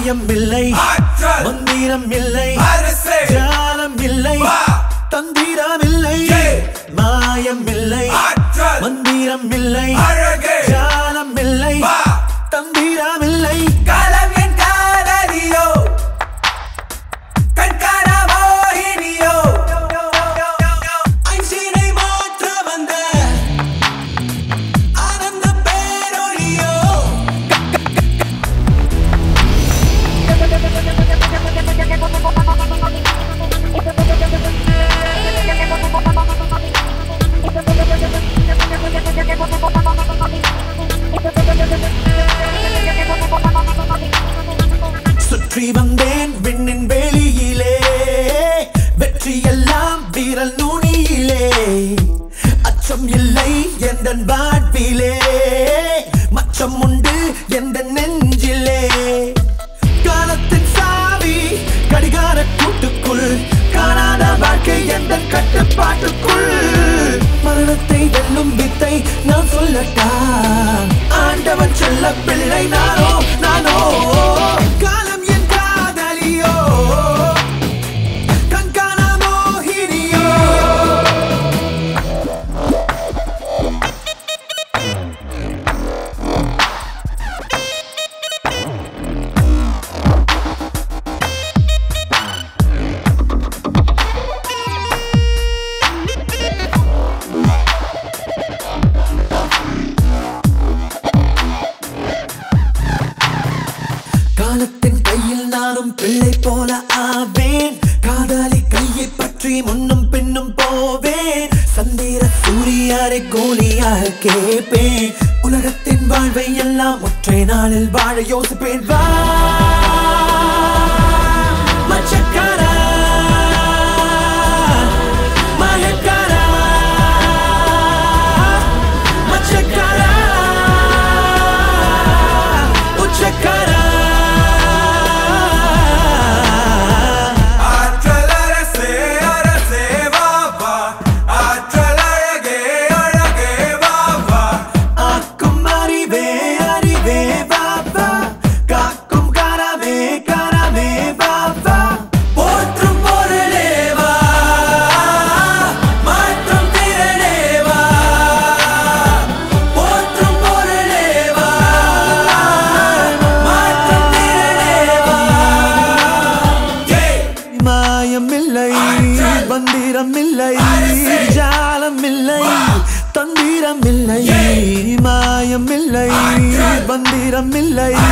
மாயம் இல்லை ஆற்றல். மந்திரம் இல்லை அரசே. ஜாலம் இல்லை வா. தந்திரம் இல்லை ஏய். மாயம் இல்லை ஆற்றல். மந்திரம் இல்லை அழகே. ஜாலம் இல்லை வா. தந்திரம் இல்லை காலம் என் காதலியோ கண்காண மோகினியோ ஐன்ஸ்டீனை மாற்ற வந்த ஆனந்த பேரொழியோ சுற்றி வந்தேன் விண்ணின் வெளியிலே வெற்றி எல்லாம் வீரல் நுனியிலே அச்சம் இல்லை எந்த வாழ்விலே மச்சம் உண்டு எந்த நெஞ்சிலே காலத்தின் சாவி கடிகார கூட்டுக்குள் காணாத வாழ்க்கை எந்த கட்டுப்பாட்டுக்குள் மரணத்தை வெல்லும் வித்தை நான் சொல்லட்டா ஆண்டவன் செல்ல பிள்ளை நானோ நானோ காலம் என் காதலியோ கண்காண மோகினியோ காலத்தின் கையில் நானும் பிள்ளை போல ஆவேன் காதாலி கையை பற்றி முன்னும் பின்னும் போவேன் சந்திர சூரியாரை கோலியாக கேட்பேன் உலகத்தின் வாழ்வை எல்லாம் ஒற்றை நாளில் வாழ யோசிப்பேன் வா மச்சக்காரா மயக்காரா மச்சக்காரா உச்சக்காரா ஆற்றல் அரசே அரசே வா வா ஆற்றல் அழகே அழகே வா வா ஆக்கும் அறிவே அறிவே வா வா காக்கும் கரமே கரமே வா வா போற்றும் பொருளே வா மாற்றும் திறனே வா போற்றும் பொருளே வா மாற்றும் திறனே வா ஏய் மாயமில்லை மந்திரமில்லை ஜாலமில்லை தந்திரமில்லை மாயமில்லை மந்திரமில்லை